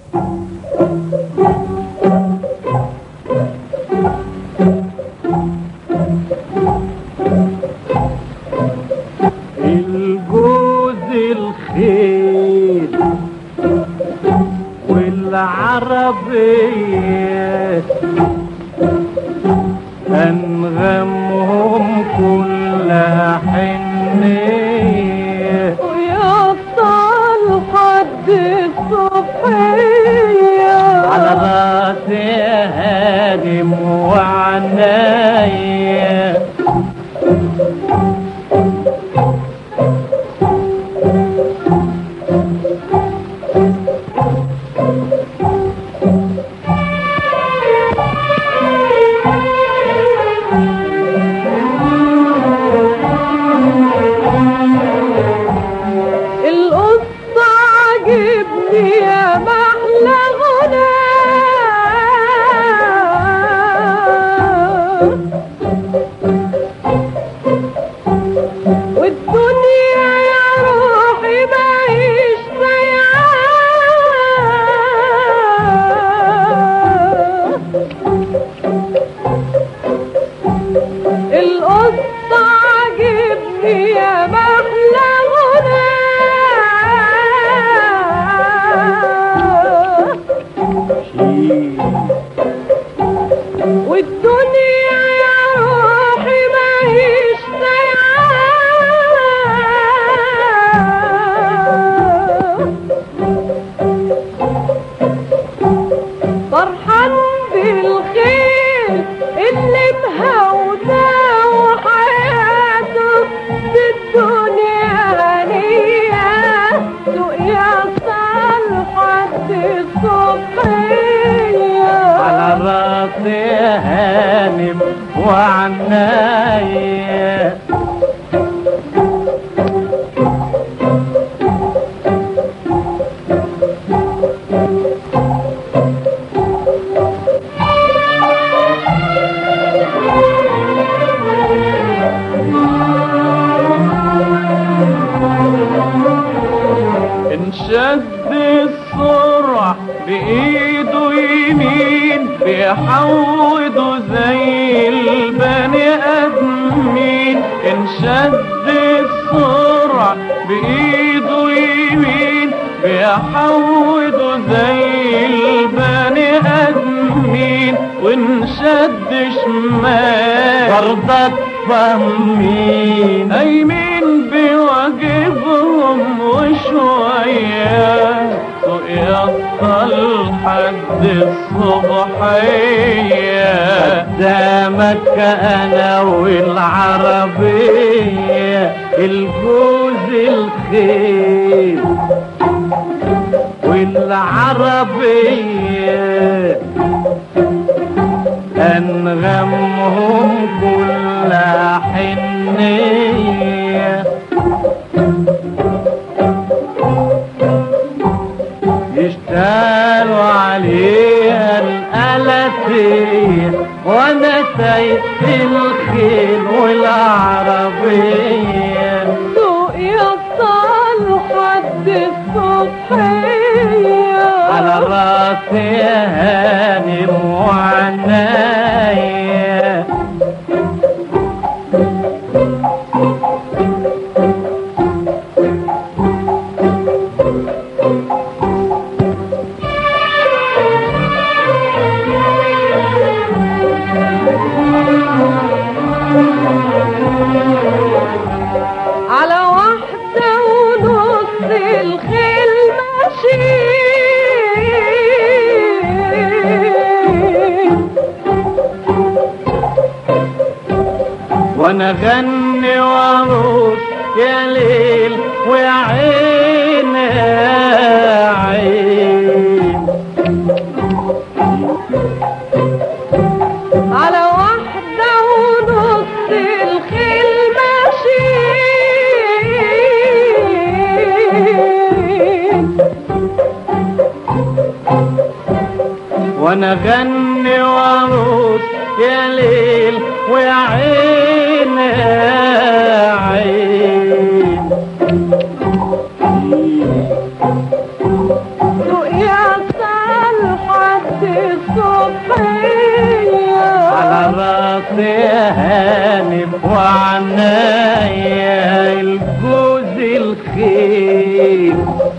الجوز الخيل والعربية أنغمهم كلها حنية ويفضل حد الصبحية على راسي هادم وعناية القصة عجبني يا محلى غنى والدنيا يا روحي معيش سيئة القصة عجبني يا محلى غنى والدنيا يا روحي ماهيش سيئة فرحان بالخير اللي مهوداه وحياته في الدنيا هنية سوق يصل حد الصبحية على راسي هانم وعناية انشد السرعة بإيده يمين بيحوده زي البني آدمين انشد السرعة بإيده يمين بيحوده زي البني آدمين وانشد شمال برضك فاهمين أيمين بواجبهم وشوية سوق يصل حد الصبحية قدامك أنا والعربية الجوز الخيل والعربية أنغمهم كلها حنية يشتغلوا عليها الآلتين وأنا سايق الخيل والعربية سوق يصل حد الصبحية على راسي هانم وعناية على واحدة ونص الخيل ماشي وانا غني وارقص يا ليل ويا عين يا عين على واحدة ونص الخيل ماشي وانا غني وارقص يا ليل ويا عين يا عين سوق يصل وعنايا الجوز الخير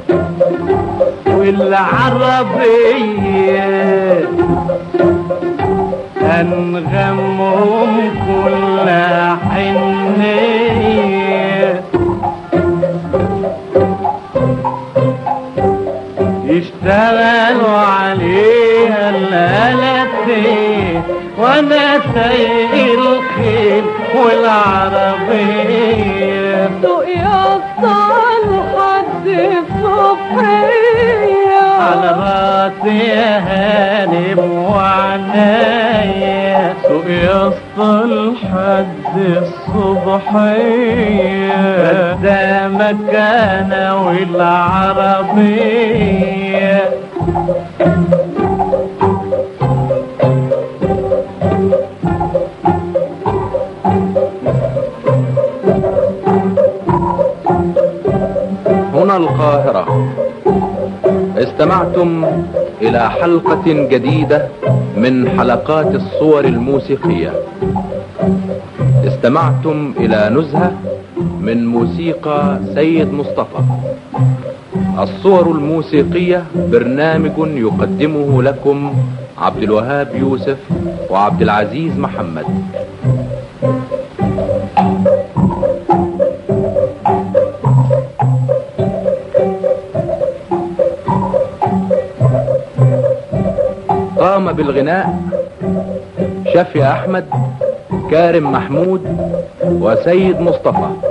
والعربية أنغمهم كل حنية يشتغلوا عليها الآلتين وانا سايق الخيل والعربية سوق يوصل حد الصبحية على راسي يا هانم وعنايا سوق يسطل حد الصبحية قدامك انا والعربية هنا القاهرة استمعتم إلى حلقة جديدة من حلقات الصور الموسيقية استمعتم إلى نزهة من موسيقى سيد مصطفى الصور الموسيقية برنامج يقدمه لكم عبد الوهاب يوسف وعبد العزيز محمد قام بالغناء شفي احمد كارم محمود وسيد مصطفى